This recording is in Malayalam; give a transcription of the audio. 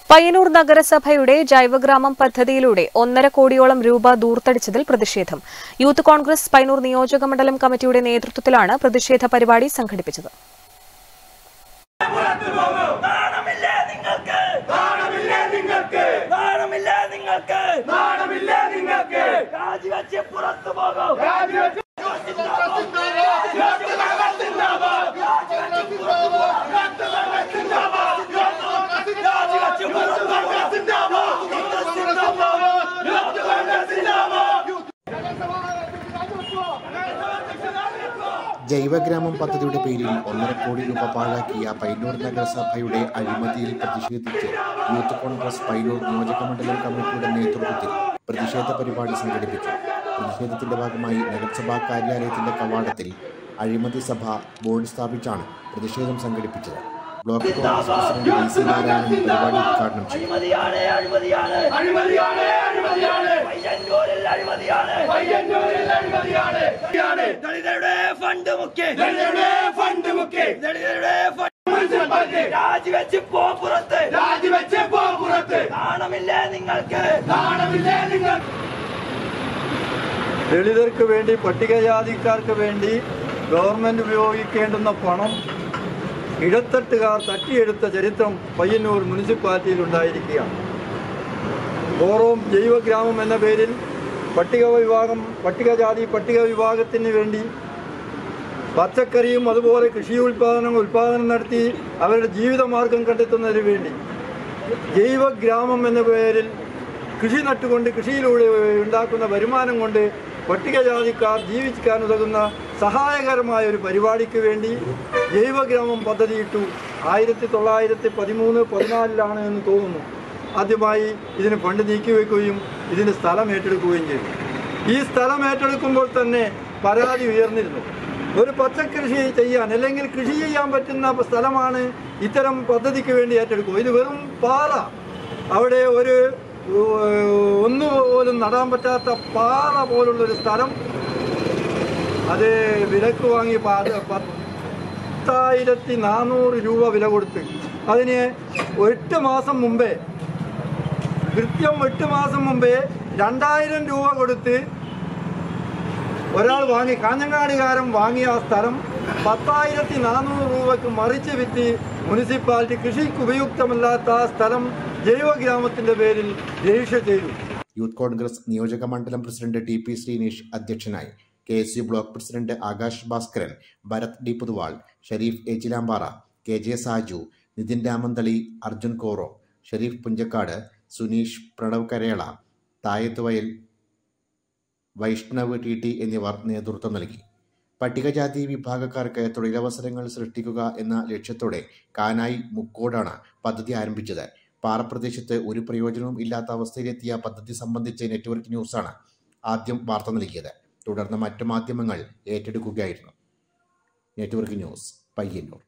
പയ്യന്നൂർ നഗരസഭയുടെ ജൈവഗ്രാമം പദ്ധതിയിലൂടെ ഒന്നര കോടിയോളം രൂപ ദൂർത്തടിച്ചതിൽ പ്രതിഷേധം യൂത്ത് കോൺഗ്രസ് പയ്യന്നൂർ നിയോജക മണ്ഡലം കമ്മിറ്റിയുടെ നേതൃത്വത്തിലാണ് പ്രതിഷേധ പരിപാടി സംഘടിപ്പിച്ചത് നാണമില്ലേ നിങ്ങൾക്ക് നാണമില്ലേ നിങ്ങൾക്ക് നാണമില്ലേ നിങ്ങൾക്ക് നാണമില്ലേ നിങ്ങൾക്ക് രാജിവെച്ച് പുറത്തു പോകും രാജിവെച്ച് രാജിവെച്ച് പുറത്തു പോകും ജൈവഗ്രാമം പദ്ധതിയുടെ പേരിൽ ഒന്നര കോടി രൂപ പാഴാക്കിയ പയ്യന്നൂർ നഗരസഭയുടെ അഴിമതിയിൽ പ്രതിഷേധിച്ച് യൂത്ത് കോൺഗ്രസ് പയ്യന്നൂർ നിയോജക മണ്ഡലം കമ്മിറ്റിയുടെ നേതൃത്വത്തിൽ പ്രതിഷേധ പരിപാടി സംഘടിപ്പിച്ചു പ്രതിഷേധത്തിന്റെ ഭാഗമായി നഗരസഭാ കാര്യാലയത്തിന്റെ കവാടത്തിൽ അഴിമതി സഭ ബോർഡ് സ്ഥാപിച്ചാണ് പ്രതിഷേധം സംഘടിപ്പിച്ചത് block Congress president V C Narayanan പരിപാടി ഉദ്ഘാടനം ചെയ്തു അഴിമതിയാണ് അഴിമതിയാണ് അഴിമതിയാണ് അഴിമതിയാണ് പയ്യന്നൂരിൽ അഴിമതിയാണ് പയ്യന്നൂരിൽ അഴിമതിയാണ് ദളിതരുടെ ഫണ്ട് മുക്കി ദളിതരുടെ ഫണ്ട് മുക്കി ദളിതരുടെ ഫണ്ട് മുനിസിപ്പാലിറ്റി രാജിവെച്ച് പോ പുറത്ത് രാജിവെച്ച് പോ പുറത്ത് നാണമില്ലേ നിങ്ങൾക്ക് നാണമില്ലേ നിങ്ങൾ ദളിതർക്ക് വേണ്ടി പട്ടികജാതിക്കാർക്ക് വേണ്ടി ഗവൺമെന്റ് ഉപയോഗിക്കേണ്ടുന്ന പണം ഇടത്തട്ടുകാർ തട്ടിയെടുത്ത ചരിത്രം പയ്യന്നൂർ മുനിസിപ്പാലിറ്റിയിൽ ഉണ്ടായിരിക്കുകയാണ് ബോറോം ജൈവഗ്രാമം എന്ന പേരിൽ പട്ടിക വിഭാഗം പട്ടികജാതി പട്ടിക വിഭാഗത്തിന് വേണ്ടി പച്ചക്കറിയും അതുപോലെ കൃഷി ഉൽപാദനം ഉൽപാദനം നടത്തി അവരുടെ ജീവിതമാർഗം കണ്ടെത്തുന്നതിന് വേണ്ടി ജൈവഗ്രാമം എന്ന പേരിൽ കൃഷി നട്ടുകൊണ്ട് കൃഷിയിലൂടെ ഉണ്ടാക്കുന്ന വരുമാനം കൊണ്ട് പട്ടികജാതിക്കാർ ജീവിക്കാൻ ഉതകുന്ന സഹായകരമായ ഒരു പരിപാടിക്ക് വേണ്ടി ജൈവഗ്രാമം പദ്ധതിയിട്ടു ആയിരത്തി തൊള്ളായിരത്തി പതിമൂന്ന് പതിനാലിലാണ് എന്ന് തോന്നുന്നു ആദ്യമായി ഇതിന് ഫണ്ട് നീക്കിവെക്കുകയും ഇതിന് സ്ഥലം ഏറ്റെടുക്കുകയും ചെയ്തു ഈ സ്ഥലം ഏറ്റെടുക്കുമ്പോൾ തന്നെ പരാതി ഉയർന്നിരുന്നു ഒരു പച്ചക്കൃഷി ചെയ്യാൻ അല്ലെങ്കിൽ കൃഷി ചെയ്യാൻ പറ്റുന്ന സ്ഥലമാണ് ഇത്തരം പദ്ധതിക്ക് വേണ്ടി ഏറ്റെടുക്കുക ഇത് വെറും പാറ അവിടെ ഒരു ഏഹ്, ഒന്നുപോലും നടാൻ പറ്റാത്ത പാറ പോലുള്ളൊരു സ്ഥലം അത് വിലക്ക് വാങ്ങി പാ- പത്തായിരത്തി നാനൂറ് രൂപ വില കൊടുത്ത് അതിന് എട്ട് മാസം മുമ്പേ കൃത്യം എട്ട് മാസം മുമ്പേ രണ്ടായിരം രൂപ കൊടുത്ത് ഒരാൾ വാങ്ങി കാഞ്ഞങ്ങാടുകാരൻ വാങ്ങിയ ആ സ്ഥലം പത്തായിരത്തി നാനൂറ് രൂപയ്ക്ക് മറിച്ച് വിറ്റ് മുനിസിപ്പാലിറ്റി കൃഷിക്ക് ഉപയുക്തമല്ലാത്ത ആ സ്ഥലം ജൈവഗ്രാമത്തിന്റെ പേരിൽ രജിസ്റ്റർ ചെയ്തു യൂത്ത് കോൺഗ്രസ് നിയോജക മണ്ഡലം പ്രസിഡന്റ് ടി പി ശ്രീനീഷ് അധ്യക്ഷനായി K S U block president Akash Bhaskaran Bharath D Puthuval Shareef Echilampara K J Saju Nithin Ramanthali Arjun Koro Shareef Punchakkad Suneesh Pranav Karela Thayathuvayal Vaishnav T T എന്നിവർ നേതൃത്വം നൽകി പട്ടികജാതി വിഭാഗക്കാർക്ക് തൊഴിലവസരങ്ങൾ സൃഷ്ടിക്കുക എന്ന ലക്ഷ്യത്തോടെ കാനായി മുക്കോടാണ് പദ്ധതി ആരംഭിച്ചത് പാറപ്രദേശത്ത് ഒരു പ്രയോജനവും ഇല്ലാത്ത അവസ്ഥയിലെത്തിയ പദ്ധതി സംബന്ധിച്ച് നെറ്റ്വർക്ക് ന്യൂസാണ് ആദ്യം വാർത്ത നൽകിയത് തുടർന്ന് മറ്റു മാധ്യമങ്ങൾ ഏറ്റെടുക്കുകയായിരുന്നു നെറ്റ്വർക്ക് ന്യൂസ് പയ്യന്നൂർ